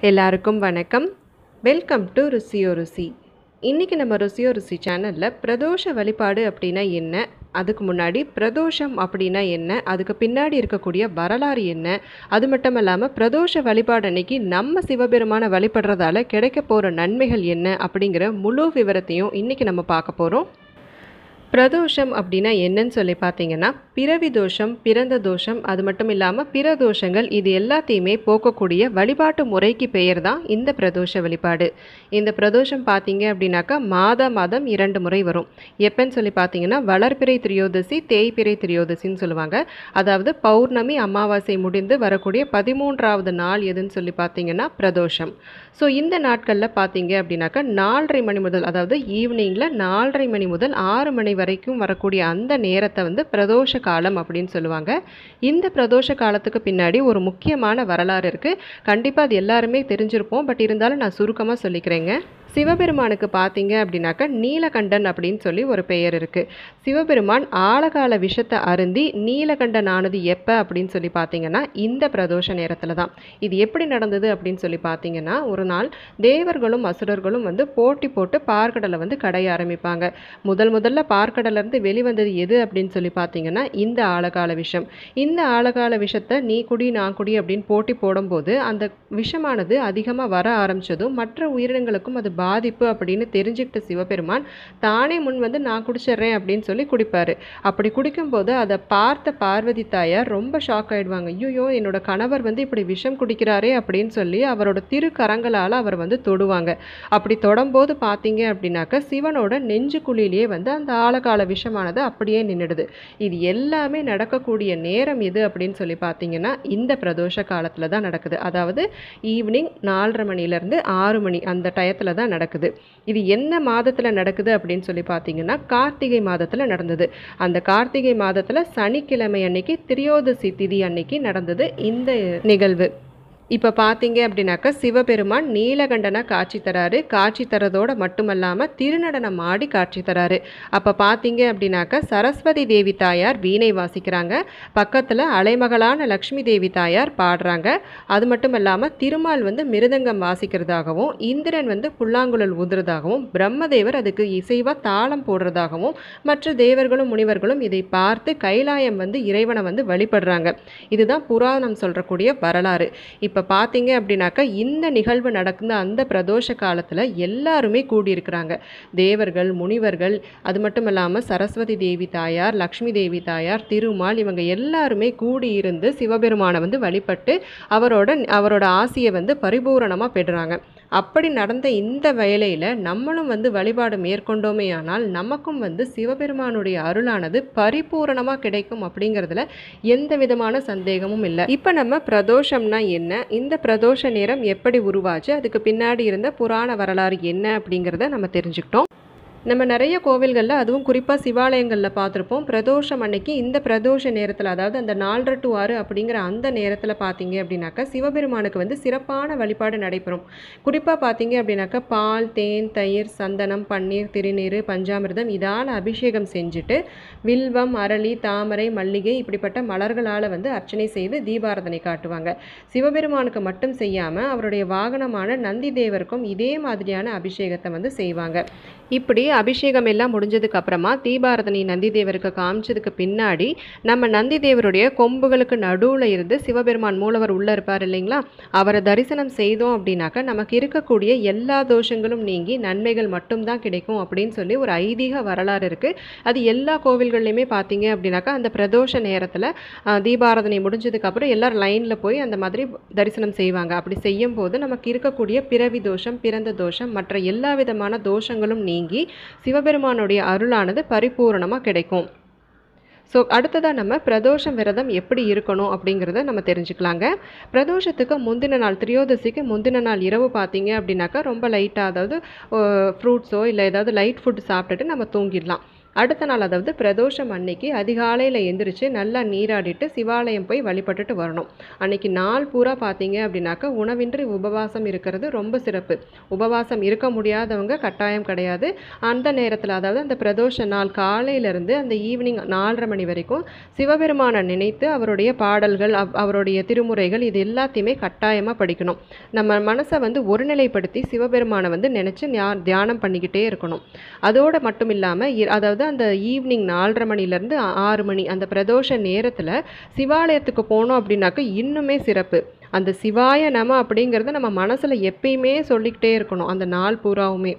எல்லாருக்கும் வணக்கம் welcome to ருசியோ ருசி இன்றைக்கி நம்ம ருசியோ ருசி சேனலில் பிரதோஷ வழிபாடு அப்படின்னா என்ன அதுக்கு முன்னாடி பிரதோஷம் அப்படின்னா என்ன அதுக்கு பின்னாடி இருக்கக்கூடிய வரலாறு என்ன அது மட்டும் இல்லாமல் பிரதோஷ வழிபாடு அன்னைக்கு நம்ம சிவபெருமானை வழிபடுறதால கிடைக்க போகிற நன்மைகள் என்ன அப்படிங்கிற முழு விவரத்தையும் இன்றைக்கி நம்ம பார்க்க போகிறோம் பிரதோஷம் அப்படின்னா என்னன்னு சொல்லி பார்த்தீங்கன்னா பிறவி தோஷம் பிறந்த தோஷம் அது மட்டும் இல்லாமல் பிற தோஷங்கள் இது எல்லாத்தையுமே போக்கக்கூடிய வழிபாட்டு முறைக்கு பெயர் தான் இந்த பிரதோஷ வழிபாடு இந்த பிரதோஷம் பார்த்தீங்க அப்படின்னாக்கா மாத மாதம் இரண்டு முறை வரும் எப்பன்னு சொல்லி பார்த்தீங்கன்னா வளர்பிறை திரியோதசி தேய்பிறை திரியோதசின்னு சொல்லுவாங்க அதாவது பௌர்ணமி அமாவாசை முடிந்து வரக்கூடிய பதிமூன்றாவது நாள் எதுன்னு சொல்லி பார்த்தீங்கன்னா பிரதோஷம் ஸோ இந்த நாட்களில் பார்த்தீங்க அப்படின்னாக்கா நாலரை மணி முதல் அதாவது ஈவினிங்கில் நாலரை மணி முதல் ஆறு மணி வரைக்கும் வரக்கூடிய அந்த நேரத்தை வந்து பிரதோஷ காலம் அப்படின்னு சொல்லுவாங்க இந்த பிரதோஷ காலத்துக்கு பின்னாடி ஒரு முக்கியமான வரலாறு இருக்குது கண்டிப்பாக அது எல்லாருமே தெரிஞ்சிருப்போம் பட் இருந்தாலும் நான் சுருக்கமாக சொல்லிக்கிறேங்க சிவபெருமானுக்கு பார்த்தீங்க அப்படின்னாக்கா நீலகண்டன் அப்படின்னு சொல்லி ஒரு பெயர் இருக்குது சிவபெருமான் ஆழகால விஷத்தை அருந்தி நீலகண்டன் ஆனது எப்போ அப்படின்னு சொல்லி பார்த்தீங்கன்னா இந்த பிரதோஷ நேரத்தில் தான் இது எப்படி நடந்தது அப்படின்னு சொல்லி பார்த்தீங்கன்னா ஒரு நாள் தேவர்களும் அசுரர்களும் வந்து போட்டி போட்டு பார்க்கடலை வந்து கடைய ஆரம்பிப்பாங்க முதல் முதல்ல பார்க்கடலேருந்து வெளிவந்தது எது அப்படின்னு சொல்லி பார்த்தீங்கன்னா இந்த ஆழகால விஷம் இந்த ஆழகால விஷத்தை நீ குடி நான் குடி அப்படின்னு போட்டி போடும்போது அந்த விஷமானது அதிகமாக வர ஆரம்பிச்சதும் மற்ற உயிரினங்களுக்கும் அது பாதிப்பு அப்படின்னு தெரிஞ்சுக்கிட்ட சிவபெருமான் தானே முன் வந்து நான் குடிச்சிட்றேன் அப்படின்னு சொல்லி குடிப்பார் அப்படி குடிக்கும்போது அதை பார்த்த பார்வதி தாயார் ரொம்ப ஷாக் ஆயிடுவாங்க ஐயோ என்னோட கணவர் வந்து இப்படி விஷம் குடிக்கிறாரே அப்படின்னு சொல்லி அவரோட திருக்கரங்களால் அவர் வந்து தொடுவாங்க அப்படி தொடும்போது பார்த்தீங்க அப்படின்னாக்கா சிவனோட நெஞ்சு குழியிலேயே வந்து அந்த ஆழகால விஷமானது அப்படியே நின்றுடுது இது எல்லாமே நடக்கக்கூடிய நேரம் எது அப்படின்னு சொல்லி பார்த்தீங்கன்னா இந்த பிரதோஷ காலத்தில் தான் நடக்குது அதாவது ஈவினிங் நாலரை மணிலேருந்து ஆறு மணி அந்த டயத்தில் தான் நடக்குது இது என்ன மாதத்தில் நடக்குது அப்படின்னு சொல்லி பார்த்தீங்கன்னா கார்த்திகை மாதத்தில் நடந்தது அந்த கார்த்திகை மாதத்தில் சனிக்கிழமை அன்னைக்கு திரியோதசி திதி அன்னைக்கு நடந்தது இந்த நிகழ்வு இப்போ பார்த்தீங்க அப்படின்னாக்கா சிவபெருமான் நீலகண்டனாக காட்சி தராரு காட்சி தரதோட மட்டுமல்லாமல் திருநடனம் ஆடி காட்சி தராரு அப்போ பார்த்தீங்க அப்படின்னாக்கா சரஸ்வதி தேவி தாயார் வீணை வாசிக்கிறாங்க பக்கத்தில் அலைமகளான லக்ஷ்மி தேவி தாயார் பாடுறாங்க அது மட்டும் இல்லாமல் திருமால் வந்து மிருதங்கம் வாசிக்கிறதாகவும் இந்திரன் வந்து புல்லாங்குழல் ஊதுறதாகவும் பிரம்மதேவர் அதுக்கு இசைவாக தாளம் போடுறதாகவும் மற்ற தேவர்களும் முனிவர்களும் இதை பார்த்து கைலாயம் வந்து இறைவனை வந்து வழிபடுறாங்க இதுதான் புராணம் சொல்கிறக்கூடிய வரலாறு இப்போ பார்த்தீங்க அப்படின்னாக்கா இந்த நிகழ்வு நடക്കുന്ന அந்த பிரதோஷ காலத்தில் எல்லாருமே கூடியிருக்கிறாங்க தேவர்கள் முனிவர்கள் அது மட்டும் இல்லாமல் சரஸ்வதி தேவி தாயார் லக்ஷ்மி தேவி தாயார் திருமால் இவங்க எல்லாருமே கூடியிருந்து சிவபெருமானை வந்து வழிபட்டு அவரோட அவரோட ஆசையை வந்து பரிபூரணமாக பெறுறாங்க அப்படி நடந்த இந்த வேலையில் நம்மளும் வந்து வழிபாடு மேற்கொண்டோமே ஆனால் நமக்கும் வந்து சிவபெருமானுடைய அருளானது பரிபூரணமாக கிடைக்கும் அப்படிங்கிறதுல எந்த விதமான சந்தேகமும் இல்லை இப்போ நம்ம பிரதோஷம்னா என்ன இந்த பிரதோஷ நேரம் எப்படி உருவாச்சு அதுக்கு பின்னாடி இருந்த புராண வரலாறு என்ன அப்படிங்கிறத நம்ம தெரிஞ்சுக்கிட்டோம் நம்ம நிறைய கோவில்களில் அதுவும் குறிப்பாக சிவாலயங்களில் பார்த்துருப்போம் பிரதோஷம் அன்னைக்கு இந்த பிரதோஷ நேரத்தில் அதாவது அந்த நாலரை டு ஆறு அப்படிங்கிற அந்த நேரத்தில் பார்த்தீங்க அப்படின்னாக்கா சிவபெருமானுக்கு வந்து சிறப்பான வழிபாடு நடைபெறும் குறிப்பாக பார்த்தீங்க அப்படின்னாக்கா பால் தேன் தயிர் சந்தனம் பன்னீர் திருநீர் பஞ்சாமிர்தம் இதால் அபிஷேகம் செஞ்சுட்டு வில்வம் அரளி தாமரை மல்லிகை இப்படிப்பட்ட மலர்களால் வந்து அர்ச்சனை செய்து தீபாரதனை காட்டுவாங்க சிவபெருமானுக்கு மட்டும் செய்யாமல் அவருடைய வாகனமான நந்தி தேவருக்கும் இதே மாதிரியான அபிஷேகத்தை வந்து செய்வாங்க இப்படி அபிஷேகம் எல்லாம் முடிஞ்சதுக்கு அப்புறமா தீபாரதனை நந்தி தேவருக்கு காமிச்சதுக்கு பின்னாடி நம்ம நந்தி தேவருடைய கொம்புகளுக்கு நடுவில் இருந்து சிவபெருமான் மூலவர் உள்ளே இருப்பார் இல்லைங்களா அவரை தரிசனம் செய்தோம் அப்படின்னாக்கா நமக்கு இருக்கக்கூடிய எல்லா தோஷங்களும் நீங்கி நன்மைகள் மட்டும்தான் கிடைக்கும் அப்படின்னு சொல்லி ஒரு ஐதீக வரலாறு இருக்குது அது எல்லா கோவில்கள்லையுமே பார்த்தீங்க அப்படின்னாக்கா அந்த பிரதோஷ நேரத்தில் தீபாராதனை முடிஞ்சதுக்கப்புறம் எல்லாரும் லைனில் போய் அந்த மாதிரி தரிசனம் செய்வாங்க அப்படி செய்யும் போது நமக்கு இருக்கக்கூடிய பிறவி தோஷம் பிறந்த தோஷம் மற்ற எல்லா விதமான தோஷங்களும் நீங்கி சிவபெருமானுடைய அருளானது பரிபூரணமாக கிடைக்கும் ஸோ அடுத்ததாக நம்ம பிரதோஷம் விரதம் எப்படி இருக்கணும் அப்படிங்கிறத நம்ம தெரிஞ்சுக்கலாங்க பிரதோஷத்துக்கு முந்தின நாள் திரியோதசிக்கு முந்தின நாள் இரவு பார்த்தீங்க அப்படின்னாக்கா ரொம்ப லைட்டாக அதாவது ஃப்ரூட்ஸோ இல்லை ஏதாவது லைட் ஃபுட் சாப்பிட்டுட்டு நம்ம தூங்கிடலாம் அடுத்த நாள் அதாவது பிரதோஷம் அன்னைக்கு அதிகாலையில் எந்திரிச்சு நல்லா நீராடிட்டு சிவாலயம் போய் வழிபட்டுட்டு வரணும் அன்னைக்கு நாள் பூரா பார்த்தீங்க அப்படின்னாக்கா உணவின்றி உபவாசம் இருக்கிறது ரொம்ப சிறப்பு உபவாசம் இருக்க முடியாதவங்க கட்டாயம் கிடையாது அந்த நேரத்தில் அதாவது அந்த பிரதோஷ நாள் காலையிலேருந்து அந்த ஈவினிங் நாலரை மணி வரைக்கும் சிவபெருமானை நினைத்து அவருடைய பாடல்கள் அவ் அவருடைய திருமுறைகள் இது எல்லாத்தையுமே கட்டாயமாக படிக்கணும் நம்ம மனசை வந்து ஒருநிலைப்படுத்தி சிவபெருமானை வந்து நினச்சி தியானம் பண்ணிக்கிட்டே இருக்கணும் அதோடு மட்டும் இல்லாமல் அதாவது அந்த ஈவினிங் நாலரை மணிலேருந்து ஆறு மணி அந்த பிரதோஷ நேரத்தில் சிவாலயத்துக்கு போனோம் அப்படின்னாக்க இன்னுமே சிறப்பு அந்த சிவாய நம அப்படிங்கிறத நம்ம மனசில் எப்பயுமே சொல்லிக்கிட்டே இருக்கணும் அந்த நாள் பூராவுமே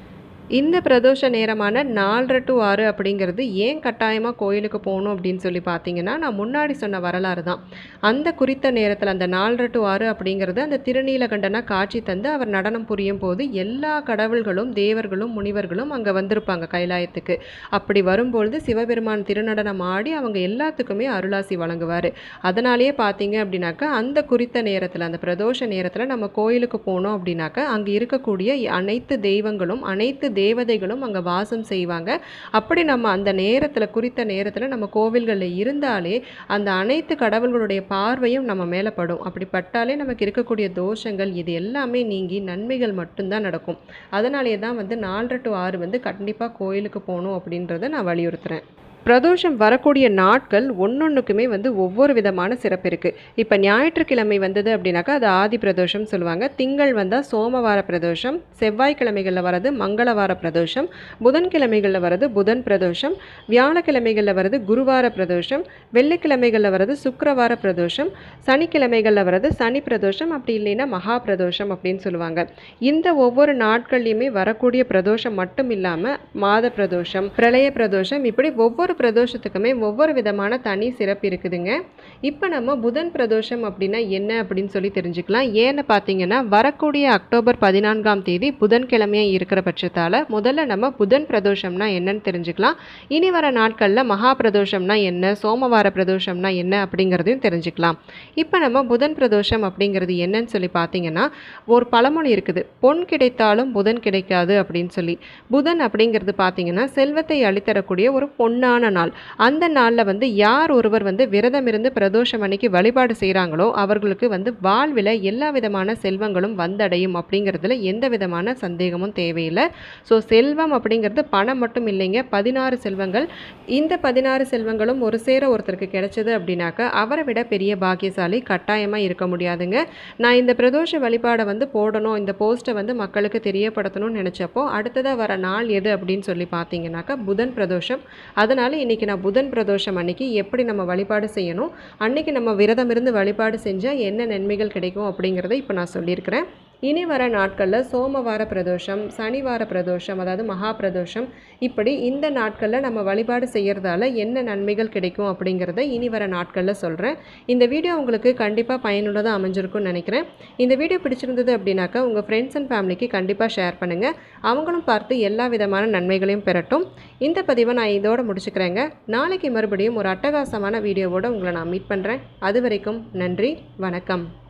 இந்த பிரதோஷ நேரமான நாலரை டு ஆறு அப்படிங்கிறது ஏன் கட்டாயமாக கோயிலுக்கு போகணும் அப்படின்னு சொல்லி பார்த்தீங்கன்னா நான் முன்னாடி சொன்ன வரலாறு தான் அந்த குறித்த நேரத்தில் அந்த நாலரை டு ஆறு அப்படிங்கிறது அந்த திருநீலகண்டனா காட்சி தந்து அவர் நடனம் புரியும் போது எல்லா கடவுள்களும் தேவர்களும் முனிவர்களும் அங்கே வந்திருப்பாங்க கைலாயத்துக்கு அப்படி வரும்பொழுது சிவபெருமான் திருநடனம் ஆடி அவங்க எல்லாத்துக்குமே அருளாசி வழங்குவார் அதனாலேயே பார்த்தீங்க அப்படின்னாக்கா அந்த குறித்த நேரத்தில் அந்த பிரதோஷ நேரத்தில் நம்ம கோயிலுக்கு போனோம் அப்படின்னாக்கா அங்கே இருக்கக்கூடிய அனைத்து தெய்வங்களும் அனைத்து தேவதைகளும் அங்கே வாசம் செய்வாங்க அப்படி நம்ம அந்த நேரத்தில் குறித்த நேரத்தில் நம்ம கோவில்களில் இருந்தாலே அந்த அனைத்து கடவுள்களுடைய பார்வையும் நம்ம மேலே படும் அப்படி பட்டாலே நமக்கு இருக்கக்கூடிய தோஷங்கள் இது எல்லாமே நீங்கி நன்மைகள் மட்டும்தான் நடக்கும் அதனாலே தான் வந்து நாலரை டு ஆறு வந்து கண்டிப்பாக கோயிலுக்கு போகணும் அப்படின்றத நான் வலியுறுத்துகிறேன் பிரதோஷம் வரக்கூடிய நாட்கள் ஒன்னொன்றுக்குமே வந்து ஒவ்வொரு விதமான சிறப்பு இருக்குது இப்போ ஞாயிற்றுக்கிழமை வந்தது அப்படின்னாக்கா அது ஆதி பிரதோஷம் சொல்லுவாங்க திங்கள் வந்தால் சோமவார பிரதோஷம் செவ்வாய்க்கிழமைகளில் வரது மங்களவார பிரதோஷம் புதன்கிழமைகளில் வரது புதன் பிரதோஷம் வியாழக்கிழமைகளில் வரது குருவார பிரதோஷம் வெள்ளிக்கிழமைகளில் வரது சுக்கரவார பிரதோஷம் சனிக்கிழமைகளில் வரது சனி பிரதோஷம் அப்படி இல்லைன்னா மகா பிரதோஷம் அப்படின்னு சொல்லுவாங்க இந்த ஒவ்வொரு நாட்கள்லையுமே வரக்கூடிய பிரதோஷம் மட்டும் இல்லாமல் மாத பிரதோஷம் பிரளய பிரதோஷம் இப்படி ஒவ்வொரு பிரதோஷத்துக்குமே ஒவ்வொரு விதமான தனி சிறப்பு இருக்குதுங்க இப்போ நம்ம புதன் பிரதோஷம் அப்படின்னா என்ன அப்படின்னு சொல்லி தெரிஞ்சுக்கலாம் ஏன்னு பார்த்தீங்கன்னா வரக்கூடிய அக்டோபர் பதினான்காம் தேதி புதன்கிழமையாக இருக்கிற பட்சத்தால் முதல்ல நம்ம புதன் பிரதோஷம்னா என்னன்னு தெரிஞ்சுக்கலாம் இனி வர நாட்களில் மகா பிரதோஷம்னா என்ன சோமவார பிரதோஷம்னா என்ன அப்படிங்கிறதையும் தெரிஞ்சுக்கலாம் இப்போ நம்ம புதன் பிரதோஷம் அப்படிங்கிறது என்னன்னு சொல்லி பார்த்தீங்கன்னா ஒரு பழமொழி இருக்குது பொன் கிடைத்தாலும் புதன் கிடைக்காது அப்படின்னு சொல்லி புதன் அப்படிங்கிறது பார்த்தீங்கன்னா செல்வத்தை அளித்தரக்கூடிய ஒரு பொன்னான நாள் அந்த நாளில் வந்து யார் ஒருவர் வந்து விரதம் இருந்து பிரதோஷம் அன்னைக்கு வழிபாடு செய்கிறாங்களோ அவர்களுக்கு வந்து வாழ்வில் எல்லா விதமான செல்வங்களும் வந்தடையும் அப்படிங்கிறதுல எந்த விதமான சந்தேகமும் தேவையில்லை ஸோ செல்வம் அப்படிங்கிறது பணம் மட்டும் இல்லைங்க பதினாறு செல்வங்கள் இந்த பதினாறு செல்வங்களும் ஒரு சேர ஒருத்தருக்கு கிடைச்சது அப்படின்னாக்கா அவரை விட பெரிய பாக்கியசாலி கட்டாயமாக இருக்க முடியாதுங்க நான் இந்த பிரதோஷ வழிபாடை வந்து போடணும் இந்த போஸ்ட்டை வந்து மக்களுக்கு தெரியப்படுத்தணும்னு நினச்சப்போ அடுத்ததாக வர நாள் எது அப்படின்னு சொல்லி பார்த்தீங்கன்னாக்கா புதன் பிரதோஷம் அதனால் இன்றைக்கி நான் புதன் பிரதோஷம் அன்னைக்கு எப்படி நம்ம வழிபாடு செய்யணும் அன்னைக்கு நம்ம விரதம் இருந்து வழிபாடு செஞ்சால் என்ன நன்மைகள் கிடைக்கும் அப்படிங்கிறத இப்போ நான் சொல்லியிருக்கிறேன் இனி வர நாட்களில் சோமவார பிரதோஷம் சனிவார பிரதோஷம் அதாவது மகா பிரதோஷம் இப்படி இந்த நாட்களில் நம்ம வழிபாடு செய்கிறதால என்ன நன்மைகள் கிடைக்கும் அப்படிங்கிறத இனி வர நாட்களில் சொல்கிறேன் இந்த வீடியோ உங்களுக்கு கண்டிப்பாக பயனுள்ளதாக அமைஞ்சிருக்கும்னு நினைக்கிறேன் இந்த வீடியோ பிடிச்சிருந்தது அப்படின்னாக்கா உங்கள் ஃப்ரெண்ட்ஸ் அண்ட் ஃபேமிலிக்கு கண்டிப்பாக ஷேர் பண்ணுங்கள் அவங்களும் பார்த்து எல்லா விதமான நன்மைகளையும் பெறட்டும் இந்த பதிவை நான் இதோட முடிச்சுக்கிறேங்க நாளைக்கு மறுபடியும் ஒரு அட்டகாசமான வீடியோவோட உங்களை நான் மீட் பண்ணுறேன் அது வரைக்கும் நன்றி வணக்கம்